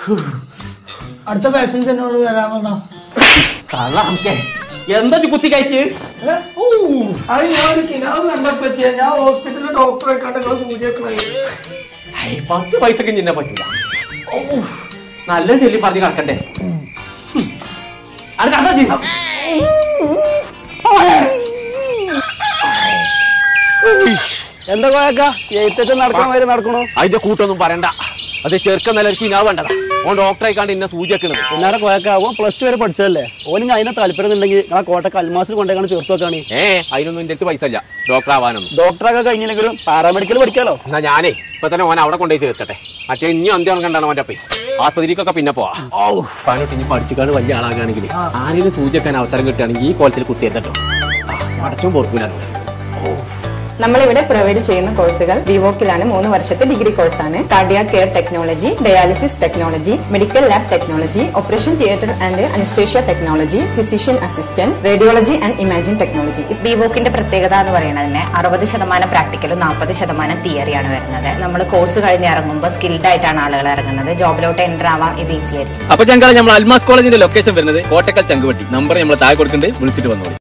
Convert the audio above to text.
അടുത്ത പാസഞ്ചറിനോട് വരാമെന്നോ കള്ള നമുക്ക് എന്താ ഇജ്ജ് കുത്തി കഴിച്ച് അത് ഞാൻ ഒരു കിനാവ് കണ്ടപ്പോ ഞാൻ ഹോസ്പിറ്റലിൽ ഡോക്ടറെ കണ്ട് നിങ്ങൾ സൂചിക്കണേ ഐ, പത്ത് പൈസക്ക് നിന്നെ പറ്റില്ല ഔ, നല്ല ചെല്ലി പറഞ്ഞ് കറക്കണ്ടേ അത് കണ്ടാ ചെയ്യും എന്താ കോയക്ക എഴുത്തച്ഛൻ നടക്കണ മാതിരി നടക്കണോ അതിന്റെ കൂട്ടൊന്നും പറയണ്ട അത് ചെറുക്കം നിലർക്ക് ഇനാ വേണ്ടതാ ഓൻ ഡോക്ടറെ കണ്ട് ഇന്നെ സൂചിക്കണത് പിന്നാലെ കോയക്ക ഓൻ പ്ലസ് ടു വരെ പഠിച്ചതല്ലേ ഓനിങ് അതിനെ താല്പര്യം ഉണ്ടെങ്കിൽ ആ കോട്ടക്ക് അൽമാസിൽ കൊണ്ടേക്കാണ് ചേർത്ത് വെക്കാണ് ഏ അതിനൊന്നും എന്റെ അടുത്ത് പൈസ ഇല്ല ഡോക്ടർ ആവാനൊന്നും ഡോക്ടറൊക്കെ കഴിഞ്ഞില്ലെങ്കിലും പാരാമെഡിക്കൽ പഠിക്കാലോ എന്നാ ഞാനേ ഇപ്പൊ തന്നെ ഓൻ അവിടെ കൊണ്ടുപോയി ചേർക്കട്ടെ മറ്റേ ഇനി അന്ത്യം കണ്ടാണ് ഓന്റെ അപ്പേ ആസ്പത്രിക്കൊക്കെ പിന്നെ പോവാ ഓ പതിനെട്ട് ഇനി പഠിച്ചിക്കാണ്ട് വലിയ ആളാകുകയാണെങ്കിൽ ആരെങ്കിലും സൂചിക്കാൻ അവസരം കിട്ടുകയാണെങ്കിൽ ഈ കോളത്തിൽ കുത്തിയെത്തട്ടോ അടച്ചും പൊറുക്കൂലോ നമ്മളിവിടെ പ്രൊവൈഡ് ചെയ്യുന്ന കോഴ്സുകൾ വിവോക്കിലാണ് മൂന്ന് വർഷത്തെ ഡിഗ്രി കോഴ്സാണ് cardiac care technology dialysis technology medical lab technology operation theatre and anaesthesia technology physician assistant radiology and imaging technology ബിവോക്കിന്റെ പ്രത്യേകത എന്ന് പറയുന്നത് തന്നെ അറുപത് ശതമാനം പ്രാക്ടിക്കലും നാൽപ്പത് ശതമാനം തിയറിയാണ് വരുന്നത് നമ്മൾ കോഴ്സ് കഴിഞ്ഞ് ഇറങ്ങുമ്പോൾ സ്കിൽഡ് ആയിട്ടാണ് ആളുകൾ ഇറങ്ങുന്നത് ജോബിലോട്ട് എൻ്റർ ആവാൻ ഇത് ഈസി ആയിരിക്കും അപ്പൊ ഞങ്ങൾ നമ്മൾ അൽമാസ് കോളേജിന്റെ ലൊക്കേഷൻ വരുന്നത് കോട്ടക്കൽ ചങ്കുവട്ടി നമ്പർ നമ്മൾ താഴെ കൊടുക്കുന്നുണ്ട് വിളിച്ചിട്ട് വന്നോളൂ